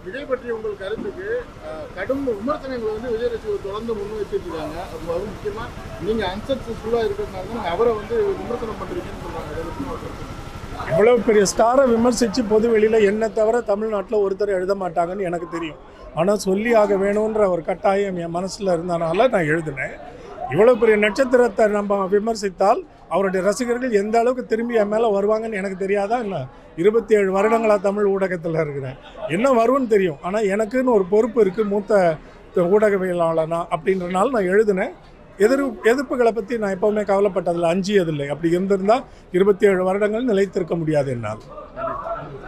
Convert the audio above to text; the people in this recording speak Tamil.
விஜய் பற்றி உங்கள் கருத்துக்கு அஹ், கடும் விமர்சனங்களை வந்து விஜய் ரசிகர் தொடர்ந்து முன் வச்சுட்டு இருக்காங்க அது அதுவும் முக்கியமா நீங்க அன்சக்சஸ்ஃபுல்லா இருக்கிறதுனால தான் அவரை வந்து விமர்சனம் பண்றீங்கன்னு சொல்றாங்க அதை பத்தி உங்க கருத்து என்ன? இவ்வளோ பெரிய ஸ்டாரை விமர்சித்து பொது வெளியில் என்ன தவிர தமிழ்நாட்டில் ஒருத்தர் எழுத மாட்டாங்கன்னு எனக்கு தெரியும் ஆனால் சொல்லி ஆக வேணுன்ற ஒரு கட்டாயம் என் மனசில் இருந்தனால நான் எழுதினேன் இவ்வளோ பெரிய நட்சத்திரத்தை நம்ம விமர்சித்தால் அவருடைய ரசிகர்கள் எந்த அளவுக்கு திரும்பி என் மேலே வருவாங்கன்னு எனக்கு தெரியாதா என்ன இருபத்தி ஏழு வருடங்களாக தமிழ் ஊடகத்தில் இருக்கிறேன் என்ன வரும்னு தெரியும் ஆனால் எனக்குன்னு ஒரு பொறுப்பு இருக்குது மூத்த ஊடகவியலாளனா அப்படின்றனால நான் எழுதினேன் எதிர் எதிர்ப்புகளை பற்றி நான் எப்போவுமே கவலைப்பட்டதில்லை அஞ்சியதில்லை அப்படி இருந்திருந்தால் இருபத்தி ஏழு வருடங்கள் நிலைத்திருக்க முடியாது என்னால்